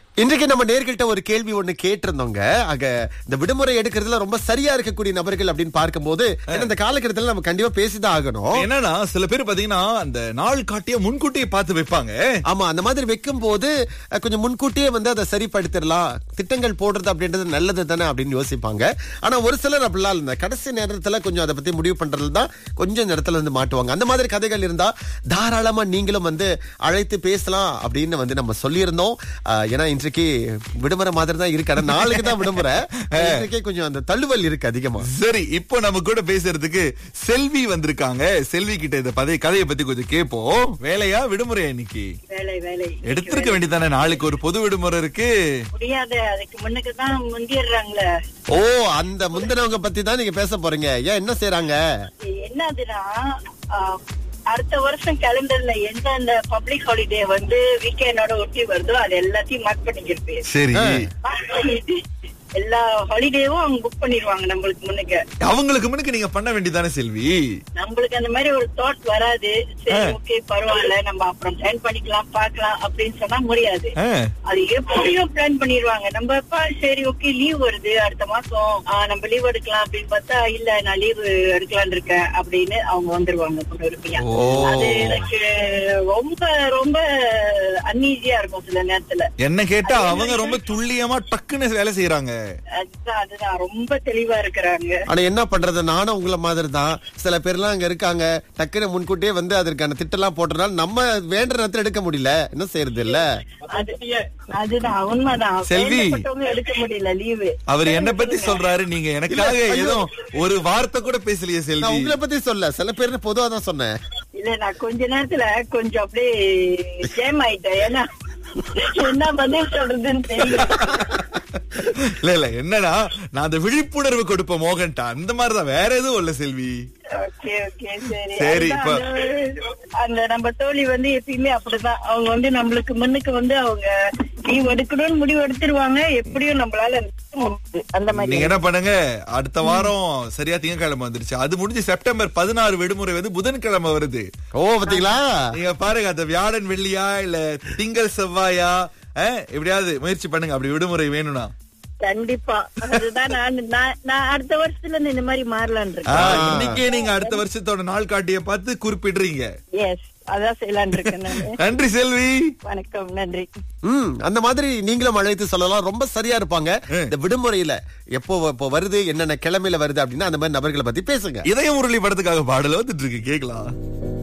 இன்றைக்கு நம்ம நேர்கிட்ட ஒரு கேள்வி ஒண்ணு கேட்டிருந்தோங்க ஆக இந்த விடுமுறை எடுக்கிறதுல ரொம்ப சரியா இருக்கக்கூடிய நபர்கள் அப்படின்னு பார்க்கும்போது ஏன்னா இந்த காலகட்டத்துல நம்ம கண்டிப்பா பேசிதான் ஆகணும் என்னன்னா சில பேர் பாத்தீங்கன்னா அந்த நாள் காட்டிய முன்கூட்டியே பார்த்து வைப்பாங்க ஆமா அந்த மாதிரி வைக்கும் போது அஹ், கொஞ்சம் முன்கூட்டியே வந்து அதை சரிப்படுத்திடலாம் திட்டங்கள் போடுறது அப்படின்றது நல்லது தானே அப்படின்னு யோசிப்பாங்க ஆனா ஒரு சிலர் அப்படிலாம் இந்த கடைசி நேரத்துல கொஞ்சம் அதை பத்தி முடிவு பண்றது தான் கொஞ்சம் நேரத்துல வந்து மாட்டுவாங்க அந்த மாதிரி கதைகள் இருந்தா தாராளமா நீங்களும் வந்து அழைத்து பேசலாம் அப்படின்னு வந்து நம்ம சொல்லியிருந்தோம் அஹ், ஏன்னா இன்றைக்கு விடுமுறை மாதிரி தான் இருக்கு ஆனா நாளைக்கு தான் விடுமுறை இன்றைக்கே கொஞ்சம் அந்த தள்ளுவல் இருக்கு அதிகமா சரி இப்போ நம்ம கூட பேசுறதுக்கு செல்வி வந்திருக்காங்க செல்வி கிட்ட இந்த பதை கதையை பத்தி கொஞ்சம் கேட்போம் வேலையா விடுமுறை இன்னைக்கு வேலை வேலை எடுத்திருக்க வேண்டியதானே நாளைக்கு ஒரு பொது விடுமுறை இருக்கு முடியாது அதுக்கு முன்னுக்கு தான் முந்திடுறாங்களே ஓ அந்த முந்தினவங்க பத்தி தான் நீங்க பேச போறீங்க ஏன் என்ன செய்றாங்க என்னதுன்னா ஆஹ், அடுத்த வருஷம் கேலண்டர்ல எந்த அந்த பப்ளிக் ஹாலிடே வந்து வீக்கெண்டோட ஒட்டி வருதோ அது எல்லாத்தையும் மார்க் பண்ணிக்கிருப்பேன் சரி மார்க் பண்ணிட்டு எல்லா ஹாலிடேவும் அவங்க புக் பண்ணிடுவாங்க நம்மளுக்கு முன்னுக்கு அவங்களுக்கு முன்னுக்கு நீங்க பண்ண வேண்டியதானே செல்வி நம்மளுக்கு அந்த மாதிரி ஒரு தாட் வராது சரி ஓகே பரவாயில்ல நம்ம அப்புறம் பிளான் பண்ணிக்கலாம் பார்க்கலாம் அப்படின்னு சொன்னா முடியாது ஆ, அது எப்படியும் பிளான் பண்ணிடுவாங்க நம்ம அப்பா சரி ஓகே லீவ் வருது அடுத்த மாசம் ஆ, நம்ம லீவ் எடுக்கலாம் அப்படின்னு பார்த்தா இல்ல நான் லீவ் எடுக்கலாம்னு இருக்கேன் அப்படின்னு அவங்க வந்துருவாங்க பொறுமையா ஓ. அது எனக்கு ரொம்ப ரொம்ப அன்ஈஸியா இருக்கும் சில நேரத்துல என்ன கேட்டா அவங்க ரொம்ப துல்லியமா டக்குன்னு வேலை செய்யறாங்க அதுதான் அதுதான் ரொம்ப தெளிவா இருக்கிறாங்க ஆனா என்ன பண்றது நானும் உங்கள மாதிரி தான் சில பேர்லாம் அங்க இருக்காங்க டக்குன்னு முன்கூட்டியே வந்து அதற்கான திட்டம்லாம் போட்டனால நம்ம வேண்ட நேரத்துல எடுக்க முடியல என்ன செய்யறது இல்ல அது அதுதான் உண்மைதான் செல்வி. வேண்டப்பட்டவங்க எடுக்க முடியல லீவு அவர் என்ன பத்தி சொல்றாரு நீங்க எனக்காக இல்ல, ஐயோ. ஏதோ ஒரு வார்த்தை கூட பேசலையே நான் செல்வி உங்களை பத்தி சொல்ல சில பேர் பொதுவா தான் சொன்னேன் இல்ல நான் கொஞ்ச நேரத்துல கொஞ்சம் அப்படியே ஜேம் ஆயிட்டேன் ஏன்னா என்ன பதில் சொல்றதுன்னு தெரியல இல்ல இல்ல என்னன்னா நான் அந்த விழிப்புணர்வு கொடுப்பேன் மோகன்டா அந்த மாதிரிதான் வேற எதுவும் இல்ல செல்வி ஓகே ஓகே சரி சரி, அதுதான் இப்ப- அந்த- அந்த நம்ம தோழி வந்து எப்பயுமே அப்படிதான் அவங்க வந்து நம்மளுக்கு முன்னுக்கு வந்து அவங்க லீவ் எடுக்கணும்னு முடிவு எடுத்துருவாங்க எப்படியும் நம்மளால நிக்க முடியாது. அந்த மாதிரி நீங்க என்ன பண்ணுங்க அடுத்த வாரம் சரியா திங்கட்கிழமை வந்துருச்சு அது முடிஞ்சு செப்டம்பர் பதினாறு விடுமுறை வந்து புதன்கிழமை வருது ஓ பாத்தீங்களா நீங்க பாருங்க அந்த வியாழன் வெள்ளியா இல்ல திங்கள் செவ்வாயா அஹ், எப்படியாவது முயற்சி பண்ணுங்க அப்படி விடுமுறை வேணும்னா கண்டிப்பா அதுதான் நான் நான் நான் அடுத்த வருஷத்துல இருந்து இந்த மாதிரி மாறலான் ஆ, இருக்கேன் இன்னைக்கே நீங்க அடுத்த வருஷத்தோட நாள் காட்டிய பார்த்து குறிப்பிடுறீங்க எஸ் அதான் செய்யலான் இருக்கேன் நானு நன்றி செல்வி வணக்கம் நன்றி ம் அந்த மாதிரி நீங்களும் அழைத்து சொல்லலாம் ரொம்ப சரியா இருப்பாங்க இந்த விடுமுறையில எப்போ எப்போ வருது என்னென்ன கிழமையில வருது அப்படின்னா அந்த மாதிரி நபர்களை பத்தி பேசுங்க இதயம் முரளி படத்துக்காக பாடல வந்துட்டு இருக்கு கேக்கலாம்